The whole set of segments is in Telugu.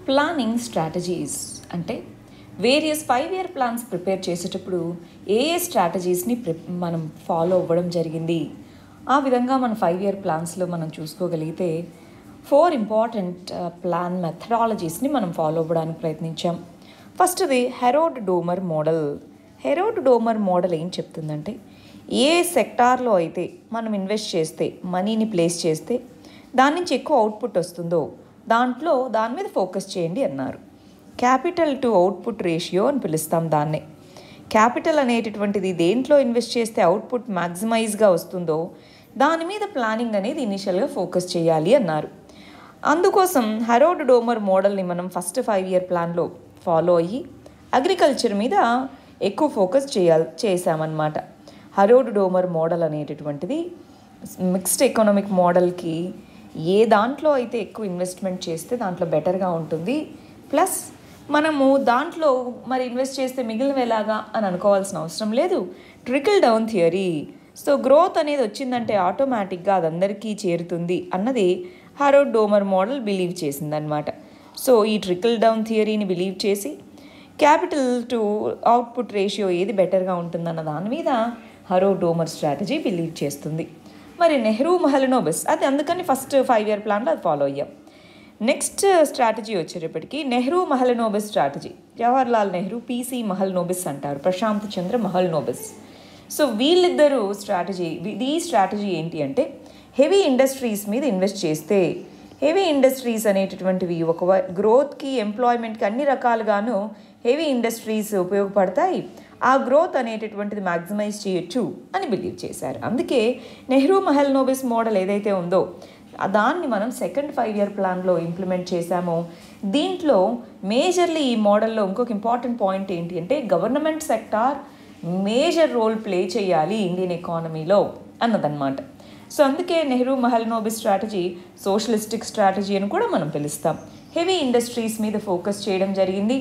ప్లానింగ్ స్ట్రాటజీస్ అంటే various five year plans prepare చేసేటప్పుడు ఏ ఏ స్ట్రాటజీస్ని ప్రి మనం ఫాలో అవ్వడం జరిగింది ఆ విధంగా మన ఫైవ్ ఇయర్ ప్లాన్స్లో మనం చూసుకోగలిగితే ఫోర్ ఇంపార్టెంట్ ప్లాన్ మెథడాలజీస్ని మనం ఫాలో అవ్వడానికి ప్రయత్నించాం ఫస్ట్ది Harrod Domar model Harrod Domar model ఏం చెప్తుందంటే ఏ సెక్టార్లో అయితే మనం ఇన్వెస్ట్ చేస్తే మనీని ప్లేస్ చేస్తే దాని నుంచి ఎక్కువ అవుట్పుట్ వస్తుందో దాంట్లో దాని మీద ఫోకస్ చేయండి అన్నారు క్యాపిటల్ టు అవుట్పుట్ రేషియో అని పిలుస్తాం దాన్నే క్యాపిటల్ అనేటటువంటిది దేంట్లో ఇన్వెస్ట్ చేస్తే అవుట్పుట్ మ్యాక్సిమైజ్గా వస్తుందో దాని మీద ప్లానింగ్ అనేది ఇనిషియల్గా ఫోకస్ చేయాలి అన్నారు అందుకోసం హరోడ్ డోమర్ మోడల్ని మనం ఫస్ట్ ఫైవ్ ఇయర్ ప్లాన్లో ఫాలో అయ్యి అగ్రికల్చర్ మీద ఎక్కువ ఫోకస్ చేయాలి చేశామన్నమాట హరోడ్ డోమర్ మోడల్ అనేటటువంటిది మిక్స్డ్ ఎకనామిక్ మోడల్కి ఏ దాంట్లో అయితే ఎక్కువ ఇన్వెస్ట్మెంట్ చేస్తే దాంట్లో బెటర్గా ఉంటుంది ప్లస్ మనము దాంట్లో మరి ఇన్వెస్ట్ చేస్తే మిగిలినవి ఎలాగా అని అనుకోవాల్సిన అవసరం లేదు trickle down theory so growth అనేది వచ్చిందంటే ఆటోమేటిక్గా అది అందరికీ చేరుతుంది అన్నది హరోడ్ డోమర్ మోడల్ బిలీవ్ చేసిందనమాట సో ఈ ట్రికల్ డౌన్ థియరీని బిలీవ్ చేసి క్యాపిటల్ టు అవుట్పుట్ రేషియో ఏది బెటర్గా ఉంటుందన్న దాని మీద హరో డోమర్ స్ట్రాటజీ బిలీవ్ చేస్తుంది మరి నెహ్రూ మహలనోబిస్ అది అందుకని ఫస్ట్ ఫైవ్ ఇయర్ ప్లాన్లో అది ఫాలో అయ్యాం నెక్స్ట్ స్ట్రాటజీ వచ్చేటప్పటికి నెహ్రూ మహలనోబిస్ స్ట్రాటజీ జవహర్లాల్ నెహ్రూ పీసీ మహల్నోబిస్ అంటారు ప్రశాంత్ చంద్ర మహల్నోబిస్ సో వీళ్ళిద్దరూ స్ట్రాటజీ ఈ స్ట్రాటజీ ఏంటి అంటే హెవీ ఇండస్ట్రీస్ మీద ఇన్వెస్ట్ చేస్తే హెవీ ఇండస్ట్రీస్ అనేటటువంటివి ఒక గ్రోత్కి ఎంప్లాయ్మెంట్కి అన్ని రకాలుగాను హెవీ ఇండస్ట్రీస్ ఉపయోగపడతాయి ఆ గ్రోత్ అనేటటువంటిది మ్యాక్సిమైజ్ చేయొచ్చు అని బిలీవ్ చేశారు అందుకే నెహ్రూ మహల్ నోబిస్ మోడల్ ఏదైతే ఉందో ఆ దాన్ని మనం సెకండ్ ఫైవ్ ఇయర్ ప్లాన్లో ఇంప్లిమెంట్ చేశామో దీంట్లో మేజర్లీ ఈ మోడల్లో ఇంకొక ఇంపార్టెంట్ పాయింట్ ఏంటి అంటే government sector major role play చేయాలి ఇండియన్ ఎకానమీలో అన్నదన్నమాట సో అందుకే Nehru Mahalanobis strategy socialistic strategy అని కూడా మనం పిలుస్తాం హెవీ ఇండస్ట్రీస్ మీద ఫోకస్ చేయడం జరిగింది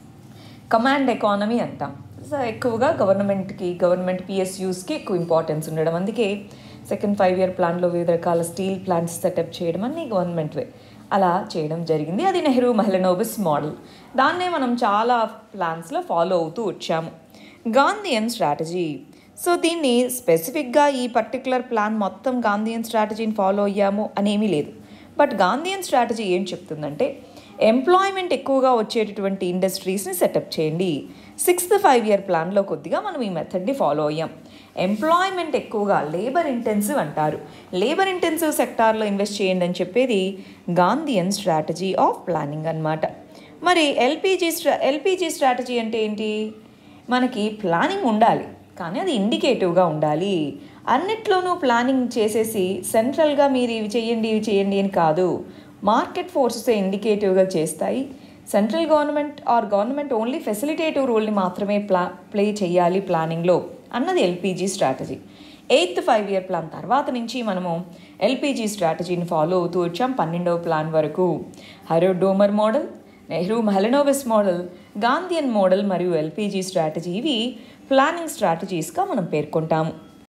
కమాండ్ ఎకానమీ అంటాం సో ఎక్కువగా గవర్నమెంట్కి గవర్నమెంట్ పిఎస్యూస్కి ఎక్కువ ఇంపార్టెన్స్ ఉండడం అందుకే సెకండ్ ఫైవ్ ఇయర్ ప్లాన్లో వివిధ రకాల స్టీల్ ప్లాంట్స్ సెటప్ చేయడం అన్ని గవర్నమెంట్వే అలా చేయడం జరిగింది అది నెహ్రూ మహిళనోబిస్ మోడల్ దాన్నే మనం చాలా ప్లాన్స్లో ఫాలో అవుతూ వచ్చాము గాంధీయన్ స్ట్రాటజీ సో దీన్ని స్పెసిఫిక్గా ఈ పర్టికులర్ ప్లాన్ మొత్తం గాంధీయన్ స్ట్రాటజీని ఫాలో అయ్యాము అనేమీ లేదు బట్ గాంధీయన్ స్ట్రాటజీ ఏం చెప్తుందంటే ఎంప్లాయ్మెంట్ ఎక్కువగా వచ్చేటటువంటి ఇండస్ట్రీస్ని సెటప్ చేయండి సిక్స్త్ ఫైవ్ ఇయర్ ప్లాన్లో కొద్దిగా మనం ఈ మెథడ్ని ఫాలో అయ్యాం ఎంప్లాయ్మెంట్ ఎక్కువగా లేబర్ ఇంటెన్సివ్ అంటారు లేబర్ ఇంటెన్సివ్ సెక్టార్లో ఇన్వెస్ట్ చేయండి అని చెప్పేది గాంధీయన్ స్ట్రాటజీ ఆఫ్ ప్లానింగ్ అన్నమాట మరి ఎల్పిజి స్ట్రా ఎల్పిజి స్ట్రాటజీ అంటే ఏంటి మనకి ప్లానింగ్ ఉండాలి కానీ అది ఇండికేటివ్గా ఉండాలి అన్నిట్లోనూ ప్లానింగ్ చేసేసి సెంట్రల్గా మీరు ఇవి చేయండి ఇవి చేయండి అని కాదు మార్కెట్ ఫోర్సెస్ ఇండికేటివ్గా చేస్తాయి central government or government only facilitative రోల్ని మాత్రమే ప్లా ప్లే చేయాలి ప్లానింగ్లో అన్నది LPG strategy eighth five year plan తర్వాత నుంచి మనము ఎల్పిజి స్ట్రాటజీని ఫాలో అవుతూ వచ్చాం పన్నెండవ ప్లాన్ వరకు Harrod Domar model Nehru Mahalanobis model Gandhian model మరియు ఎల్పిజి స్ట్రాటజీ ఇవి ప్లానింగ్ స్ట్రాటజీస్గా మనం పేర్కొంటాము